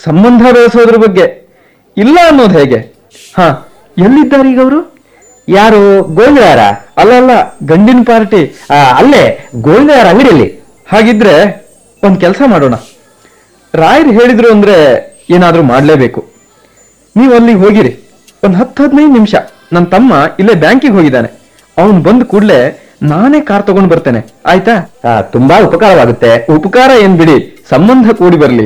ಸಂಬಂಧ ಬೆಳೆಸೋದ್ರ ಬಗ್ಗೆ ಇಲ್ಲ ಅನ್ನೋದು ಹೇಗೆ ಹಾ ಎಲ್ಲಿದ್ದಾರೆ ಈಗ ಅವರು ಯಾರು ಗೋವಿಂದರಾರ ಅಲ್ಲ ಅಲ್ಲ ಗಂಡಿನ ಪಾರ್ಟಿ ಆ, ಅಲ್ಲೇ ಗೋವಿಂದರಾರ ಅಂಗಡಿಯಲ್ಲಿ ಹಾಗಿದ್ರೆ ಒಂದ್ ಕೆಲಸ ಮಾಡೋಣ ರಾಯರು ಹೇಳಿದ್ರು ಅಂದ್ರೆ ಏನಾದ್ರೂ ಮಾಡ್ಲೇಬೇಕು ನೀವು ಅಲ್ಲಿಗೆ ಹೋಗಿರಿ ಒಂದ್ ಹತ್ತು ಹದಿನೈದು ನಿಮಿಷ ನನ್ನ ತಮ್ಮ ಇಲ್ಲೇ ಬ್ಯಾಂಕಿಗೆ ಹೋಗಿದ್ದಾನೆ ಅವನು ಬಂದ ಕೂಡ್ಲೆ ನಾನೇ ಕಾರ್ ತಗೊಂಡ್ ಬರ್ತೇನೆ ಆಯ್ತಾ ಆ, ತುಂಬಾ ಉಪಕಾರವಾಗುತ್ತೆ ಉಪಕಾರ ಏನ್ ಬಿಡಿ ಸಂಬಂಧ ಕೂಡಿ ಬರ್ಲಿ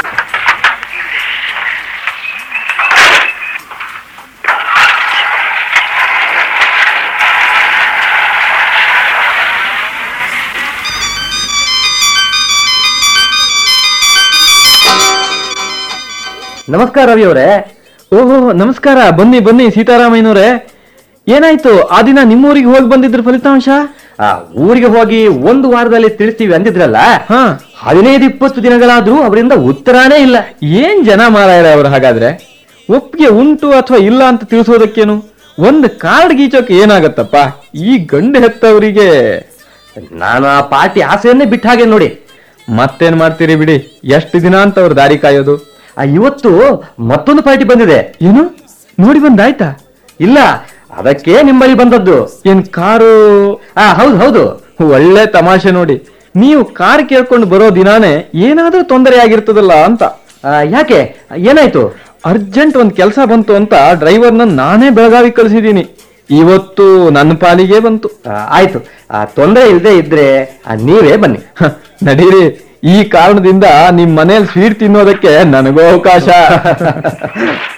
ನಮಸ್ಕಾರ ರವಿ ಅವರೇ ಓಹೋ ನಮಸ್ಕಾರ ಬನ್ನಿ ಬನ್ನಿ ಸೀತಾರಾಮಯ್ಯನವ್ರೆ ಏನಾಯ್ತು ಆ ದಿನ ನಿಮ್ಮೂರಿಗೆ ಹೋಗಿ ಬಂದಿದ್ರ ಫಲಿತಾಂಶ ಆ, ಊರಿಗೆ ಹೋಗಿ ಒಂದು ವಾರದಲ್ಲಿ ತಿಳಿಸ್ತೀವಿ ಅಂದಿದ್ರಲ್ಲ ಹಾ ಹದಿನೈದು ಇಪ್ಪತ್ತು ದಿನಗಳಾದ್ರೂ ಅವರಿಂದ ಉತ್ತರಾನೇ ಇಲ್ಲ ಏನ್ ಜನ ಮಾರಾಯರ ಅವ್ರು ಹಾಗಾದ್ರೆ ಒಪ್ಪಿಗೆ ಉಂಟು ಅಥವಾ ಇಲ್ಲ ಅಂತ ತಿಳಿಸೋದಕ್ಕೇನು ಒಂದ್ ಕಾರ್ಡ್ ಗೀಚೋಕೆ ಏನಾಗತ್ತಪ್ಪ ಈ ಗಂಡು ಹೆತ್ತವರಿಗೆ ನಾನು ಆ ಪಾರ್ಟಿ ಆಸೆಯನ್ನೇ ಬಿಟ್ಟ ಹಾಗೆ ನೋಡಿ ಮತ್ತೇನ್ ಮಾಡ್ತೀರಿ ಬಿಡಿ ಎಷ್ಟು ದಿನ ಅಂತ ಅವ್ರ ದಾರಿ ಕಾಯೋದು ಆ, ಇವತ್ತು ಮತ್ತೊಂದು ಪಾರ್ಟಿ ಬಂದಿದೆ ಏನು ನೋಡಿ ಬಂದಾಯ್ತಾ ಇಲ್ಲ ಅದಕ್ಕೆ ನಿಮ್ಮಲ್ಲಿ ಬಂದದ್ದು ಏನ್ ಕಾರು ಆ ಹೌದು ಹೌದು ಒಳ್ಳೆ ತಮಾಷೆ ನೋಡಿ ನೀವು ಕಾರ್ ಕೇಳ್ಕೊಂಡು ಬರೋ ದಿನಾನೇ ಏನಾದ್ರೂ ತೊಂದರೆ ಆಗಿರ್ತದಲ್ಲ ಅಂತ ಆ, ಯಾಕೆ ಏನಾಯ್ತು ಅರ್ಜೆಂಟ್ ಒಂದ್ ಕೆಲಸ ಬಂತು ಅಂತ ಡ್ರೈವರ್ನ ನಾನೇ ಬೆಳಗಾವಿ ಕಳಿಸಿದೀನಿ ಇವತ್ತು ನನ್ನ ಪಾಲಿಗೆ ಬಂತು ಆ, ಆಯ್ತು ಆ, ತೊಂದರೆ ಇಲ್ಲದೆ ಇದ್ರೆ ಆ, ನೀವೇ ಬನ್ನಿ ಹ, ನಡೀರಿ ಈ ಕಾರಣದಿಂದ ನಿಮ್ ಮನೇಲಿ ಸ್ವೀಟ್ ತಿನ್ನೋದಕ್ಕೆ ನನಗೂ ಅವಕಾಶ